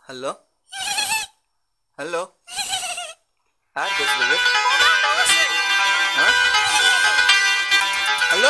Hello hello யார் பேசுறது ஆ? Hello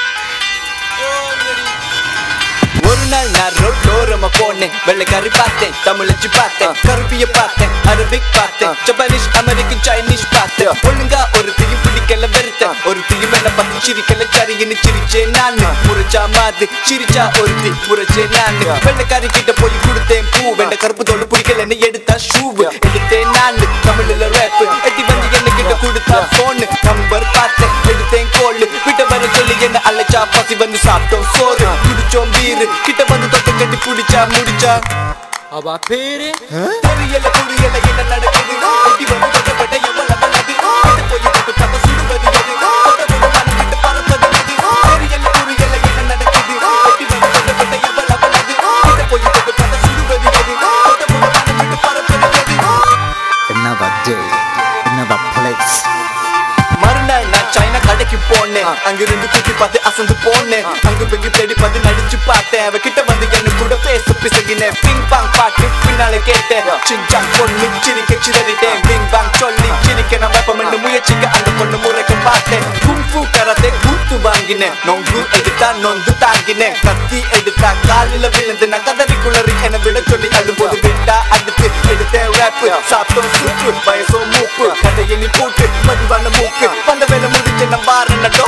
ஓ, இங்கடி. ஒரு நாள் நான் ரோட்டோரமா போனேன் வெள்ளைக்காரி பார்த்தேன் தமிழச்சு பார்த்தேன் கருப்பிய பார்த்தேன் அரபிக் பார்த்தேன் ஜப்பானீஸ் அமெரிக்கன் சைனீஸ் பார்த்தேன் ஒழுங்கா ஒரு தீயும் பிடிக்கல வெறுத்தேன் ஒரு தீயும் என்ன பார்த்து சிரிக்கல சரின்னு சிரிச்சேன் நானு முறைச்சா மாது சிரிச்சா ஒருத்தி முறைச்சேன் நானு வெள்ளைக்காரி கிட்ட போய் கொடுத்தேன் பூ வெண்ட கருப்பு தோடு பிடிக்கலன்னு எடுத்தா ஷூவு எடுத்தேன் நானு தமிழ்ல ரேப் எட்டி வந்து என்ன கிட்ட கொடுத்தா போனு நம்பர் பார்த்தேன் எடுத்தேன் கோல் விட்ட வர சொல்லி என்ன அழைச்சா பசி வந்து சாப்பிட்டோம் சோறு குடிச்சோம் பீரு கிட்ட வந்து தொட்டு கட்டி பிடிச்சா முடிச்சா அவ பேரு தெரியல புரியல என்ன நடக்குது எட்டி வந்து தொட்டப்பட்ட எவ்வளவு நல்லது கிட்ட போய் தொட்டு பார்த்தா சுடுவது எது தொட்டப்பட்ட மனம் விட்டு பறப்பது எது தெரியல புரியல என்ன நடக்குது எட்டி வந்து தொட்டப்பட்ட எவ்வளவு நல்லது கிட்ட போய் தொட்டு பார்த்தா சுடுவது எது தொட்டப்பட்ட மனம் விட்டு பறப்பது எது என்னவா டே என்னவா பிளேஸ் மறுநாள் நான் சைனா கடைக்கு போனேன் அங்க இருந்து சுத்தி பார்த்து அசந்து போனேன் அங்க பெங்கி தேடி பார்த்து நடிச்சு பார்த்தேன் அவ கிட்ட வந்து என்ன கூட பேச பிசகினேன் பிங் பாங் பாட்டு பின்னால கேட்டேன் சிங்சாங் பொண்ணு சிரிக்க சிதறிட்டேன் பிங் பாங் சொல்லி சிரிக்க நம்ம பண்ண முயற்சிக்க அந்த பொண்ணு முறைக்க பார்த்தேன் கும்பு கரத்தை கூத்து வாங்கினேன் நொங்கு எடுத்தா நொந்து தாங்கினேன் கத்தி எடுத்தா காலில விழுந்து நான் கதறி குளறி என விட சொல்லி அழும்போது விட்டா அடுத்து எடுத்தேன் ரேப் சாப்பிட்டோம் சூப்பு வயசோ மூப்பு கதையை நீ போட்டு மதிவான மூக்கு வந்த வேலை முடிஞ்ச நான் வாரேன் நடோ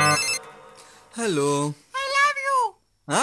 ஹலோ ஆ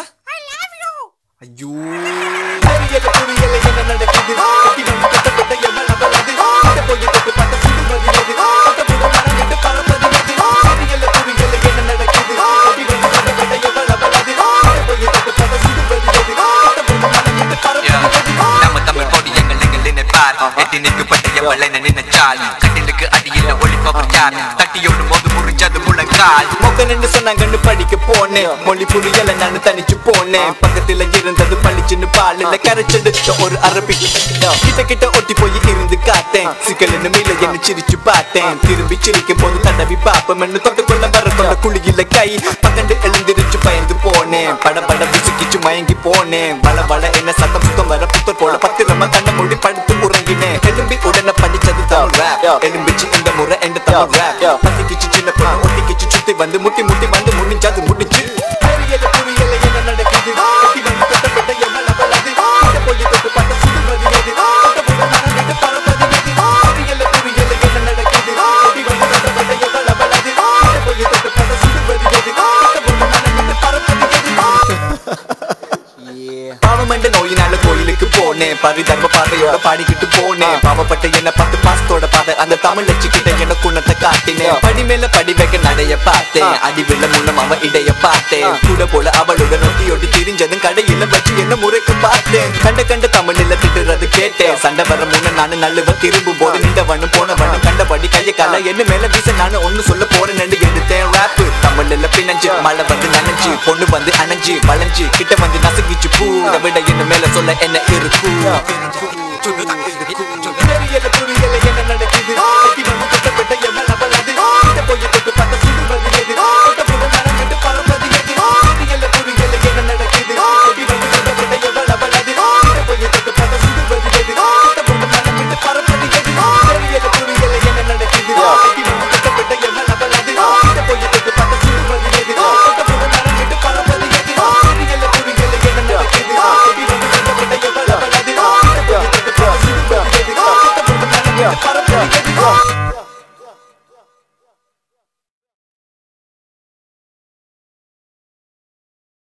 ஐயோ தெரியல புரியல என்ன நடக்குது கட்டி வந்து கட்டப்பட்ட எவ்வளவு நல்லது கிட்ட போய் தொட்டு பார்த்த சுடுவது எது தொட்டப்பட்ட மனம் விட்டு பறப்பது எது தெரியல புரியல என்ன நடக்குது கட்டி வந்து கட்டப்பட்ட எவ்வளவு நல்லது கிட்ட போய் தொட்டு பார்த்த சுடுவது எது தொட்டப்பட்ட மனம் விட்டு பறப்பது எது நம்ம தமிழ் கொடி எங்கள் எங்கள் நினைப்பார் எட்டி நிற்கப்பட்ட எவளை நினைச்சால் கட்டிலுக்கு அடியில் ஒளிப்பவர் யார் தட்டியோடும் போது முறிஞ்சது முழங்கால் மொக்கன்னு சொன்னாங்கன்னு படிக்க போனேன் மொழி புரியல நான் தனிச்சு போனேன் பக்கத்துல இருந்தது பளிச்சுன்னு பாலில் கரைச்செடுத்த ஒரு அரபி கிட்ட கிட்ட ஒட்டி போய் இருந்து காத்தேன் சிக்கல்னு மேல என்ன சிரிச்சு பார்த்தேன் திரும்பி சிரிக்கும் போது தடவி பாப்பமென்னு தொட்டுக்கொள்ள வர கொண்ட குழியில கை பக்கண்டு எழுந்திருச்சு பயந்து போனேன் பட பட விசுக்கிச்சு மயங்கி போனேன் வள வள என்ன சத்தம் சுத்தம் வர புத்தர் போல பத்திரமா கண்ண மூடி படுத்து உறங்கினேன் எலும்பி உடனே படிச்சது தான் rap. எலும்பிச்சு இந்த முறை எந்த தமிழ் rap. பத்திக்கிச்சு சின்ன பொண்ணு ஒட்டிக்கிச்சு சுத்தி வந்து முட்டி முட்டி வந்து முடிஞ்சது முடிச்சு தெரியல புரியல என்ன நடக்குது கட்டி வந்து கட்டப்பட்ட எவ்வளவு நல்லது கிட்ட போய் தொட்டு பார்த்த சுடுவது எது தொட்டப்பட்ட மனம் விட்டு பறப்பது எது தெரியல புரியல என்ன நடக்குது கட்டி வந்து கட்டப்பட்ட எவ்வளவு நல்லது கிட்ட போய் தொட்டு பார்த்த சுடுவது எது தொட்டப்பட்ட மனம் விட்டு பறப்பது எது பாவம் என்ற நோயினால கோயிலுக்கு போனேன் பரிதர்ம பாதையோட பாடிக்கிட்டு போனேன் பாவப்பட்ட என்ன பார்த்து பாசத்தோட பாதை அந்த தமிழ் கிட்ட என்ன குணத்தை காட்டினேன் படி மேல படி வைக்க நடைய பார்த்தேன் அடி வெள்ள முன்னம் அவ இடைய பார்த்தேன் கூட போல அவளோட நொட்டி ஒட்டி திரிஞ்சதும் கடையில வச்சு என்ன முறைக்கு பார்த்தேன் கண்ட கண்ட தமிழில் திட்டுறது கேட்டேன் சண்டை வர முன்ன நானு நல்லவ திரும்பும் போது நின்றவனும் போனவனும் கண்டபடி கைய கால என்ன மேல வீச நானு ஒண்ணு சொல்ல போறேன்னு எடுத்தேன் ராப் தமிழ்ல பிணைஞ்சு மழை வந்து நனைஞ்சு பொண்ணு வந்து அணைஞ்சு வளைஞ்சு கிட்ட வந்து நசுங்கிச்சு பூ விட என்ன மேல சொல்ல என்ன இருக்கு